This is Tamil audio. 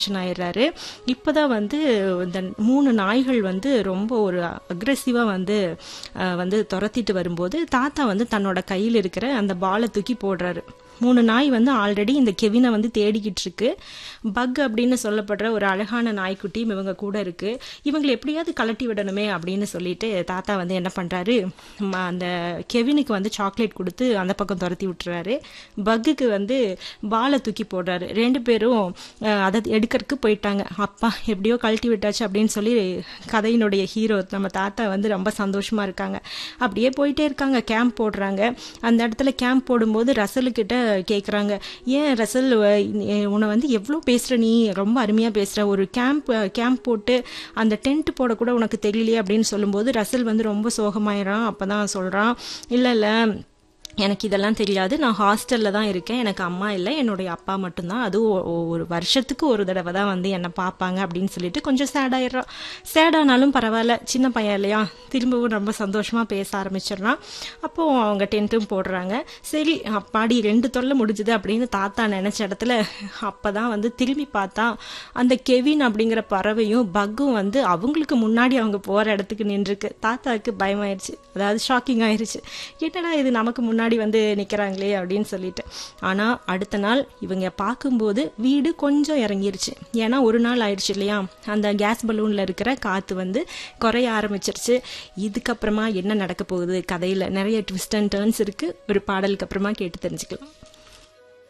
ஆயிடுறாரு இப்போதான் வந்து இந்த மூணு நாய்கள் வந்து ரொம்ப ஒரு அக்ரெசிவாக வந்து அஹ், வந்து துரத்திட்டு வரும்போது தாத்தா வந்து தன்னோட கையில் இருக்கிற அந்த பாலை தூக்கி போடுறாரு மூணு நாய் வந்து ஆல்ரெடி இந்த கெவினை வந்து தேடிக்கிட்டு இருக்கு பக் அப்படின்னு சொல்லப்படுற ஒரு அழகான நாய்க்குட்டியும் இவங்க கூட இருக்கு இவங்களை எப்படியாவது கலட்டி விடணுமே அப்படின்னு சொல்லிட்டு தாத்தா வந்து என்ன பண்றாரு ம- அந்த கெவினுக்கு வந்து சாக்லேட் கொடுத்து அந்த பக்கம் துரத்தி விட்டுறாரு பக்குக்கு வந்து பாலை தூக்கி போடுறாரு ரெண்டு பேரும் அஹ், அதை எடுக்கிறதுக்கு போயிட்டாங்க அப்பா எப்படியோ கழட்டி விட்டாச்சு அப்படின்னு சொல்லி கதையினுடைய ஹீரோ நம்ம தாத்தா வந்து ரொம்ப சந்தோஷமா இருக்காங்க அப்படியே போயிட்டே இருக்காங்க கேம்ப் போடுறாங்க அந்த இடத்துல கேம்ப் போடும்போது ரசலுக்கிட்ட கேட்குறாங்க ஏன் ரசல் அஹ், நீ- உன்னை வந்து எவ்வளோ பேசுகிற நீ ரொம்ப அருமையாக பேசுகிற ஒரு கேம்ப் கேம்ப் போட்டு அந்த டென்ட் போட கூட உனக்கு தெரியலையே அப்படின்னு சொல்லும்போது ரசல் வந்து ரொம்ப சோகமாயிடுறான் அப்போ தான் சொல்கிறான் இல்லை இல்லை எனக்கு இதெல்லாம் தெரியாது நான் ஹாஸ்டலில் தான் இருக்கேன் எனக்கு அம்மா இல்லை என்னுடைய அப்பா மட்டும்தான் அதுவும் ஒ- ஒ- ஒரு வருஷத்துக்கு ஒரு தடவை தான் வந்து என்னை பார்ப்பாங்க அப்படின்னு சொல்லிட்டு கொஞ்சம் சேட் ஆயிடுறான் சேட் ஆனாலும் பரவாயில்ல சின்ன பையன் இல்லையா திரும்பவும் ரொம்ப சந்தோஷமாக பேச ஆரம்பிச்சிடுறான் அப்போ அவங்க டென்ட்டும் போடுறாங்க சரி அப்பாடி ரெண்டு தொல்லை முடிஞ்சுது அப்படின்னு தாத்தா நினச்ச இடத்துல அப்போ தான் வந்து திரும்பி பார்த்தா அந்த கெவின் அப்படிங்கிற பறவையும் பக்கும் வந்து அவங்களுக்கு முன்னாடி அவங்க போகிற இடத்துக்கு நின்றுருக்கு தாத்தாவுக்கு பயமாயிருச்சு அதாவது ஷாக்கிங் ஆயிருச்சு என்னடா இது நமக்கு முன்னாடி வந்து நிற்கிறாங்களே அப்படின்னு சொல்லிட்டு ஆனால் அடுத்த நாள் இவங்க பார்க்கும்போது வீடு கொஞ்சம் இறங்கிருச்சு ஏன்னா ஒரு நாள் ஆயிடுச்சு இல்லையா அந்த கேஸ் பலூனில் இருக்கிற காற்று வந்து குறைய ஆரம்பிச்சிருச்சு இதுக்கப்புறமா என்ன நடக்க போகுது கதையில் நிறைய ட்விஸ்ட் அண்ட் டேர்ன்ஸ் இருக்குது ஒரு பாடலுக்கு அப்புறமா கேட்டு தெரிஞ்சுக்கலாம்